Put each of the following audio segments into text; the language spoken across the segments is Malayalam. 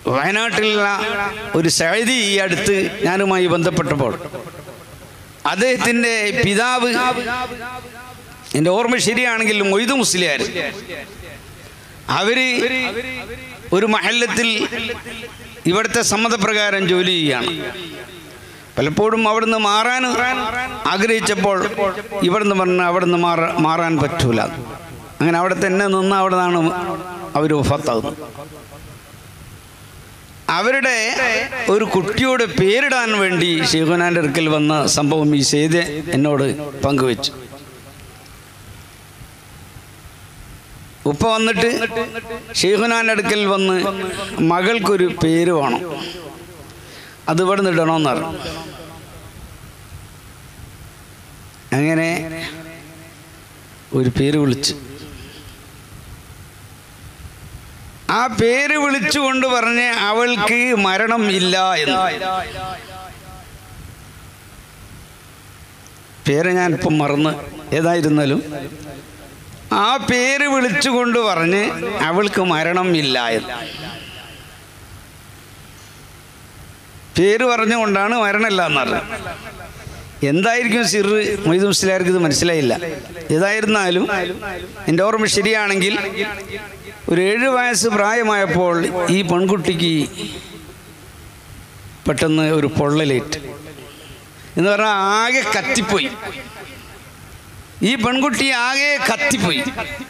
വയനാട്ടിലുള്ള ഒരു സൈതി ഈ അടുത്ത് ഞാനുമായി ബന്ധപ്പെട്ടപ്പോൾ അദ്ദേഹത്തിൻ്റെ പിതാവ് എൻ്റെ ഓർമ്മ ശരിയാണെങ്കിൽ മൊയ്തു മുസ്ലിയാർ അവര് ഒരു മഹല്ലത്തിൽ ഇവിടുത്തെ സമ്മതപ്രകാരം ജോലി ചെയ്യുകയാണ് പലപ്പോഴും അവിടുന്ന് മാറാൻ ആഗ്രഹിച്ചപ്പോൾ ഇവിടുന്ന് പറഞ്ഞ അവിടുന്ന് മാറാ മാറാൻ പറ്റൂല അങ്ങനെ അവിടെ തന്നെ നിന്ന് അവിടെ നിന്നാണ് അവർ വഫത്താകുന്നത് അവരുടെ ഒരു കുട്ടിയുടെ പേരിടാൻ വേണ്ടി ഷെയ്ഖുനാൻ്റെ അടുക്കൽ വന്ന സംഭവം ഈ സെയ്ത് എന്നോട് പങ്കുവെച്ചു ഉപ്പ വന്നിട്ട് ഷെയ്ഖുനാൻ്റെ അടുക്കൽ വന്ന് മകൾക്കൊരു പേര് വേണം അത് ഇവിടെ നിന്ന് ഇടണമെന്ന് പറഞ്ഞു അങ്ങനെ ഒരു പേര് വിളിച്ച് ആ പേര് വിളിച്ചുകൊണ്ട് പറഞ്ഞ് അവൾക്ക് മരണം ഇല്ല എന്ന് പേര് ഞാൻ ഇപ്പം മറന്ന് ഏതായിരുന്നാലും ആ പേര് വിളിച്ചുകൊണ്ട് പറഞ്ഞ് അവൾക്ക് മരണം ഇല്ല എന്ന് പേര് പറഞ്ഞുകൊണ്ടാണ് മരണമില്ല എന്ന് പറഞ്ഞത് എന്തായിരിക്കും സിറ് മൊയ്ത് മുസ്ലിയാർക്ക് ഇത് മനസ്സിലായില്ല ഏതായിരുന്നാലും എൻ്റെ ഓർമ്മ ശരിയാണെങ്കിൽ ഒരു ഏഴ് വയസ്സ് പ്രായമായപ്പോൾ ഈ പെൺകുട്ടിക്ക് പെട്ടെന്ന് ഒരു പൊള്ളലേറ്റ് എന്ന് പറഞ്ഞാൽ ആകെ കത്തിപ്പോയി ഈ പെൺകുട്ടി ആകെ കത്തിപ്പോയി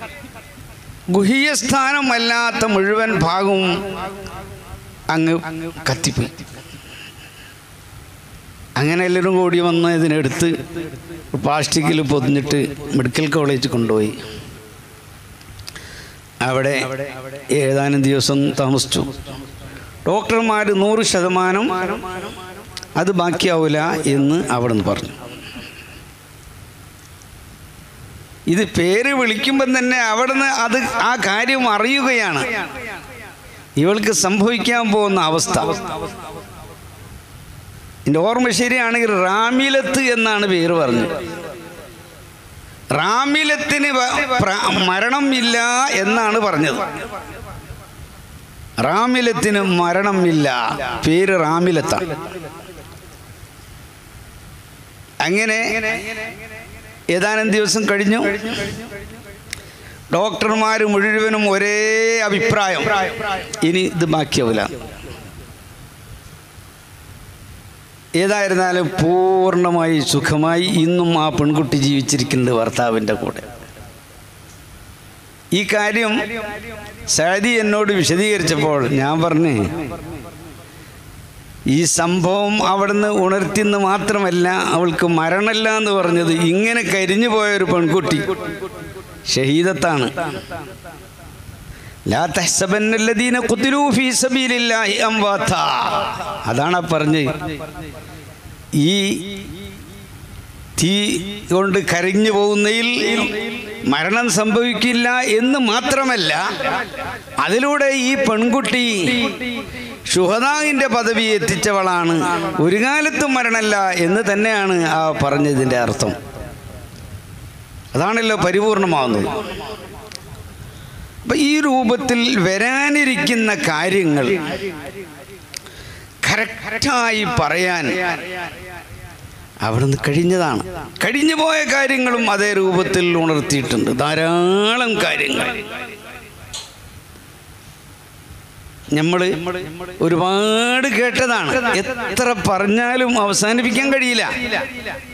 ഗുഹ്യസ്ഥാനമല്ലാത്ത മുഴുവൻ ഭാഗവും അങ്ങ് കത്തിപ്പോയി അങ്ങനെ എല്ലാവരും കൂടി വന്ന് ഇതിനെടുത്ത് പ്ലാസ്റ്റിക്കിൽ പൊതിഞ്ഞിട്ട് മെഡിക്കൽ കോളേജിൽ കൊണ്ടുപോയി അവിടെ ഏതാനും ദിവസം താമസിച്ചു ഡോക്ടർമാർ നൂറ് ശതമാനം അത് ബാക്കിയാവില്ല എന്ന് അവിടെ നിന്ന് പറഞ്ഞു ഇത് പേര് വിളിക്കുമ്പം തന്നെ അവിടുന്ന് അത് ആ കാര്യം അറിയുകയാണ് ഇവൾക്ക് സംഭവിക്കാൻ പോകുന്ന അവസ്ഥ എൻ്റെ ഓർമ്മ ശരിയാണെങ്കിൽ റാമിലത്ത് എന്നാണ് പേര് പറഞ്ഞത് റാമിലത്തിന് വ- പ്ര- മരണം ഇല്ല എന്നാണ് പറഞ്ഞത് റാമിലത്തിന് മരണം ഇല്ല പേര് റാമിലത്താണ് അങ്ങനെ ഏതാനും ദിവസം കഴിഞ്ഞു ഡോക്ടർമാർ മുഴുവനും ഒരേ അഭിപ്രായം ഇനി ഇത് ബാക്കിയാവില്ല ഏതായിരുന്നാലും പൂർണ്ണമായി സുഖമായി ഇന്നും ആ പെൺകുട്ടി ജീവിച്ചിരിക്കുന്നുണ്ട് ഭർത്താവിൻ്റെ കൂടെ ഈ കാര്യം സഅദി എന്നോട് വിശദീകരിച്ചപ്പോൾ ഞാൻ പറഞ്ഞേ ഈ സംഭവം അവിടുന്ന് ഉണർത്തിന്ന് മാത്രമല്ല അവൾക്ക് മരണമില്ല എന്ന് പറഞ്ഞത് ഇങ്ങനെ കരിഞ്ഞു പോയ ഒരു പെൺകുട്ടി ഷഹീദത്താണ് ലാ തഹ്സബന്നല്ലദീന ഖുതിലൂ ഫീ സബീലില്ലാഹി അംവാത അതാണ് ആ പറഞ്ഞ് ഈ തീ കൊണ്ട് കരിഞ്ഞു പോകുന്നതിൽ മരണം സംഭവിക്കില്ല എന്ന് മാത്രമല്ല അതിലൂടെ ഈ പെൺകുട്ടി ഷുഹദാവിൻ്റെ പദവി എത്തിച്ചവളാണ് ഒരു കാലത്തും മരണമല്ല എന്ന് തന്നെയാണ് ആ പറഞ്ഞതിൻ്റെ അർത്ഥം അതാണല്ലോ പരിപൂർണമാവുന്നത് അപ്പൊ ഈ രൂപത്തിൽ വരാനിരിക്കുന്ന കാര്യങ്ങൾ കറക്റ്റായി പറയാൻ അവിടുന്ന് കഴിഞ്ഞതാണ് കഴിഞ്ഞു പോയ കാര്യങ്ങളും അതേ രൂപത്തിൽ ഉണർത്തിയിട്ടുണ്ട് ധാരാളം കാര്യങ്ങൾ നമ്മൾ ഒരുപാട് കേട്ടതാണ് എത്ര പറഞ്ഞാലും അവസാനിപ്പിക്കാൻ കഴിയില്ല